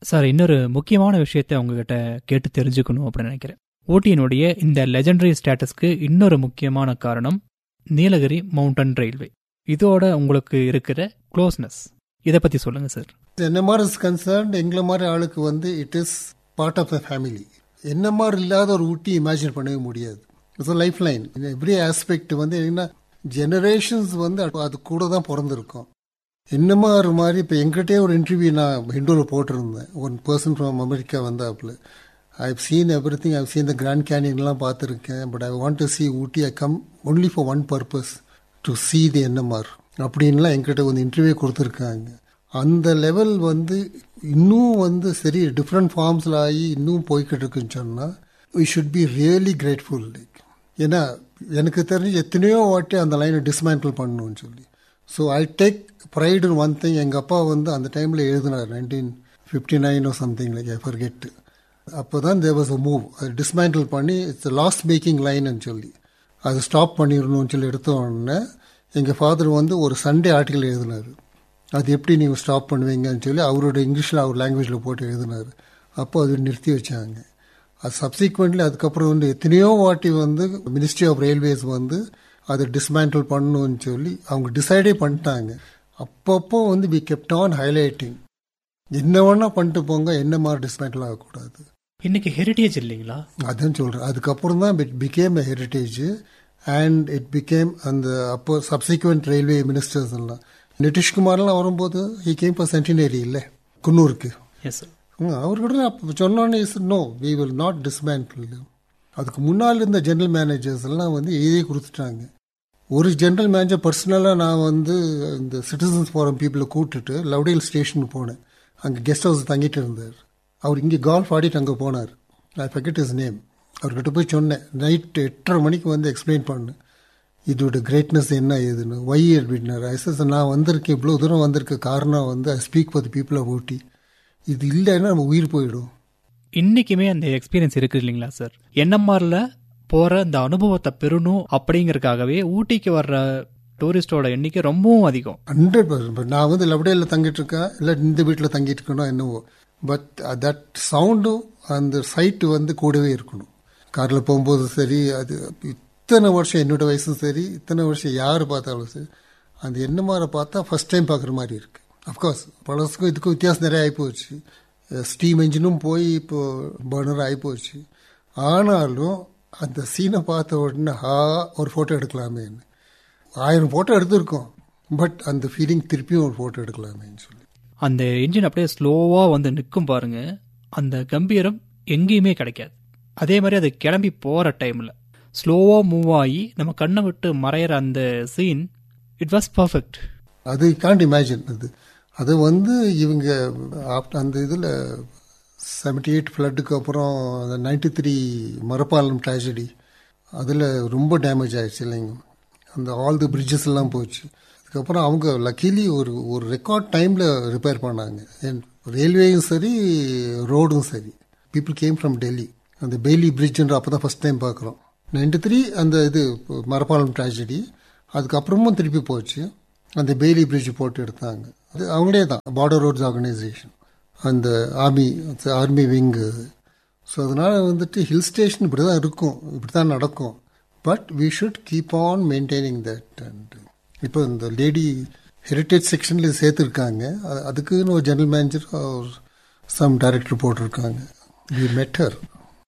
sir இன்னொரு முக்கியமான விஷயத்த உங்ககிட்ட கேட்டு தெரிஞ்சுக்கணும் அப்படின்னு நினைக்கிறேன் ஊட்டியினுடைய இந்த லெஜெண்டரி ஸ்டேட்டஸ்க்கு இன்னொரு முக்கியமான காரணம் நீலகிரி மவுண்டன் ரயில்வே இதோட உங்களுக்கு இருக்கிற க்ளோஸ்னஸ் இதை பத்தி சொல்லுங்க சார் என்எம்ஆர் இஸ் கன்சர்ன் எங்களை மாதிரி ஆளுக்கு வந்து it is part of the family NMR இல்லாத ஒரு ஊட்டி இமேஜின் பண்ணவே முடியாது it's lifeline every aspect வந்து என்ன ஜெனரேஷன்ஸ் வந்து அது- அது கூட தான் பிறந்திருக்கும் என்எம்ஆர் மாதிரி இப்போ எங்கிட்டே ஒரு இன்டர்வியூ நான் ஹிண்டோவில் போட்டிருந்தேன் ஒன் பர்சன் ஃப்ரம் அமெரிக்கா வந்தாப்புல I have seen everything I've seen the grand கேனியன்லாம் பார்த்துருக்கேன் but I want to see Ooty I come only for one purpose to see the NMR அப்படின்லாம் என்கிட்ட வந்து இன்டர்வியூ கொடுத்துருக்காங்க அந்த லெவல் வந்து இன்னும் வந்து சரி டிஃப்ரெண்ட் ஃபார்ம்ஸில் ஆகி இன்னும் போய்கிட்டு இருக்குன்னு சொன்னால் we should be really grateful like ஏன்னா எனக்கு தெரிஞ்சு எத்தனையோ வாட்டி அந்த லைனை டிஸ்மேண்டில் பண்ணணும்னு சொல்லி so I take pride one thing எங்கள் அப்பா வந்து அந்த டைமில் எழுதினார் nineteen fifty nine something like I forget அப்போ தான் தேர் வாஸ் அ மூவ் அது டிஸ்மேண்டில் பண்ணி இட்ஸ் லாஸ்ட் மேக்கிங் லைன்னு சொல்லி அது ஸ்டாப் பண்ணிடணும்னு சொல்லி எடுத்த உடனே எங்கள் ஃபாதர் வந்து ஒரு சண்டே ஆர்டிக்கல் எழுதினார் அது எப்படி நீங்கள் ஸ்டாப் பண்ணுவீங்கன்னு சொல்லி அவரோட இங்கிலீஷில் அவர் லாங்குவேஜில் போட்டு எழுதினார் அப்போ அது நிறுத்தி வச்சாங்க அது சப்சிக்வெண்ட்லி அதுக்கப்புறம் வந்து எத்தனையோ வாட்டி வந்து மினிஸ்ட்ரி ஆஃப் ரயில்வேஸ் வந்து அதை டிஸ்மேண்டில் பண்ணணும்னு சொல்லி அவங்க டிசைடே பண்ணிட்டாங்க அப்பப்போ வந்து வி கெப்ட் ஆன் ஹைலைட்டிங் என்ன வேணா பண்ணிட்டு போங்க என்ன மாதிரி டிஸ்மேண்டில் ஆகக்கூடாது இன்னைக்கு ஹெரிட்டேஜ் இல்லைங்களா அதான் சொல்கிறேன் அதுக்கப்புறம் தான் it became a heritage and it became அந்த அப்போ சப்சிக்வெண்ட் ரயில்வே மினிஸ்டர்ஸ் எல்லாம் நிதிஷ்குமார்லாம் வரும்போது ஹி கேம் ஃபார் சென்டினரி இல்லை குன்னூருக்கு எஸ் சார் ம், அவர்கிட்ட அப்ப சொன்னோன்னே is no we will not dismantle அதுக்கு முன்னால் இருந்த ஜெனரல் மேனேஜர்ஸ் எல்லாம் வந்து எழுதி கொடுத்துட்டாங்க ஒரு ஜெனரல் மேனேஜர் பர்சனலாக நான் வந்து இந்த சிட்டிசன்ஸ் ஃபோரம் பீப்புளை கூப்பிட்டுட்டு லவ்டேல் ஸ்டேஷனுக்கு போனேன் அங்கே கெஸ்ட் ஹவுஸ் தங்கிட்டு இருந்தார் அவர் இங்கே கால்ஃப் ஆடிட்டு அங்கே போனார் ஐ ஃபெக்கெட் இஸ் நேம் அவர்கிட்ட போய் சொன்னேன் நைட் எட்டரை மணிக்கு வந்து எக்ஸ்பிளைன் பண்ணேன் இதோட கிரேட்னஸ் என்ன ஏதுன்னு ஒய் அப்படின்னாரு ஐசஸ் நான் வந்திருக்கேன் இவ்வளோ தூரம் வந்திருக்க காரணம் வந்து I speak for the people of Ooty இது இல்லைன்னா நம்ம உயிர் போயிடும் இன்னைக்குமே அந்த எக்ஸ்பீரியன்ஸ் இருக்கு இல்லைங்களா சார் என்எம்ஆர்ல போற அந்த அனுபவத்தை பெறணும் அப்படிங்கறதுக்காகவே ஊட்டிக்கு வர்ற டூரிஸ்டோட எண்ணிக்கை ரொம்பவும் அதிகம் ஹண்ட்ரட் பர்சன்ட் நான் வந்து லவ்டேல தங்கிட்டு இருக்கேன் இல்லை இந்த வீட்டில் தங்கிட்டு இருக்கணும் என்னவோ பட் தட் சவுண்டும் அந்த சைட்டு வந்து கூடவே இருக்கணும் காரில் போகும்போது சரி அது இத்தனை வருஷம் என்னோட வயசும் சரி இத்தனை வருஷம் யார் பார்த்தாலும் சரி அந்த எண்ணமாரை பார்த்தா ஃபர்ஸ்ட் டைம் பார்க்குற மாதிரி இருக்கு அஃப்கோர்ஸ் பழசுக்கும் இதுக்கும் வித்தியாசம் நிறைய ஆகிப்போச்சு ஸ்டீம் என்ஜினும் போய் இப்போ பர்னர் ஆகிப்போச்சு ஆனாலும் அந்த சீனை பார்த்த உடனே ஹா ஒரு ஃபோட்டோ எடுக்கலாமேன்னு ஆயிரம் ஃபோட்டோ எடுத்திருக்கோம் பட் அந்த ஃபீலிங் திருப்பியும் ஒரு ஃபோட்டோ எடுக்கலாமேன்னு சொல்லி அந்த என்ஜின் அப்படியே ஸ்லோவா வந்து நிற்கும் பாருங்க அந்த கம்பீரம் எங்கேயுமே கிடைக்காது அதே மாதிரி அது கிளம்பி போற டைம்ல ஸ்லோவா மூவ் ஆகி நம்ம கண்ணை விட்டு மறையிற அந்த சீன் இட் வாஸ் பர்ஃபெக்ட் அது காண்ட் இமேஜின் அது அது வந்து இவங்க after அந்த இதில் செவன்டி எயிட் ஃப்ளட்டுக்கு அப்புறம் அந்த நைன்டி த்ரீ மரப்பாலம் ட்ராஜடி அதில் ரொம்ப டேமேஜ் ஆயிடுச்சு இல்லைங்க அந்த ஆல் தி பிரிட்ஜஸ் எல்லாம் போச்சு அதுக்கப்புறம் அவங்க லக்கிலி ஒரு ஒரு ரெக்கார்ட் டைமில் ரிப்பேர் பண்ணாங்க ரயில்வேயும் சரி ரோடும் சரி பீப்புள் கேம் ஃப்ரம் டெல்லி அந்த பெய்லி பிரிட்ஜ்ன்ற அப்போ தான் ஃபஸ்ட் டைம் பார்க்குறோம் நைன்டி த்ரீ அந்த இது மரப்பாலம் ட்ராஜடி அதுக்கப்புறமும் திருப்பி போச்சு அந்த பெய்லி பிரிட்ஜ் போட்டு எடுத்தாங்க அது அவங்களே தான் பார்டர் ரோட்ஸ் ஆர்கனைசேஷன் அந்த ஆர்மி ஆர்மி விங்கு ஸோ அதனால் வந்துட்டு ஹில் ஸ்டேஷன் இப்படி தான் இருக்கும் இப்படி தான் நடக்கும் but we should keep on maintaining that and இப்போ இந்த லேடி ஹெரிட்டேஜ் செக்ஷனில் சேர்த்துருக்காங்க அது- அதுக்குன்னு ஒரு ஜெனரல் மேனேஜர் சம் டைரக்டர் போட்டிருக்காங்க வி மெட்டர்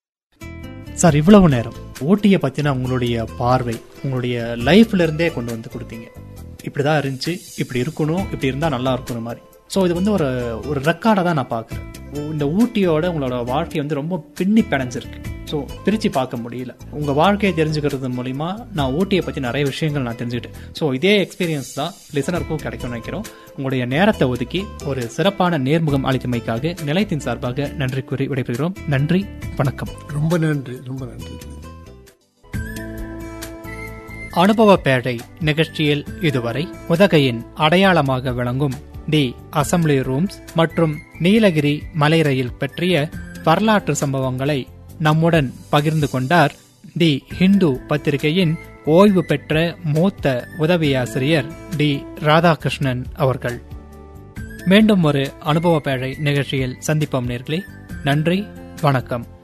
சார் இவ்வளவு நேரம் ஊட்டியை பத்தின உங்களுடைய பார்வை உங்களுடைய லைஃப்ல இருந்தே கொண்டு வந்து கொடுத்தீங்க இப்படிதான் இருந்துச்சு இப்படி இருக்கணும் இப்படி இருந்தா நல்லா இருக்கணும் மாதிரி ஸோ இது வந்து ஒரு ஒரு ரெக்கார்டை தான் நான் பார்க்குறேன் இந்த ஊட்டியோட உங்களோட வாழ்க்கை வந்து ரொம்ப பின்னி பிணைஞ்சிருக்கு ஸோ பிரித்து பார்க்க முடியல உங்கள் வாழ்க்கையை தெரிஞ்சுக்கிறது மூலிமா நான் ஊட்டியை பற்றி நிறைய விஷயங்கள் நான் தெரிஞ்சுக்கிட்டேன் ஸோ இதே எக்ஸ்பீரியன்ஸ் தான் லிசனருக்கும் கிடைக்கும்னு நினைக்கிறோம் உங்களுடைய நேரத்தை ஒதுக்கி ஒரு சிறப்பான நேர்முகம் அளித்தமைக்காக நிலையத்தின் சார்பாக நன்றி கூறி விடைபெறுகிறோம் நன்றி வணக்கம் ரொம்ப நன்றி ரொம்ப நன்றி அனுபவ பேழை நிகழ்ச்சியில் இதுவரை உதகையின் அடையாளமாக விளங்கும் தி அசம்பிளி ரூம்ஸ் மற்றும் நீலகிரி மலை ரயில் பற்றிய வரலாற்று சம்பவங்களை நம்முடன் பகிர்ந்து கொண்டார் தி ஹிந்து பத்திரிகையின் ஓய்வு பெற்ற மூத்த உதவி ஆசிரியர் டி ராதாகிருஷ்ணன் அவர்கள் மீண்டும் ஒரு அனுபவ பேழை நிகழ்ச்சியில் சந்திப்போம் நேர்களே நன்றி வணக்கம்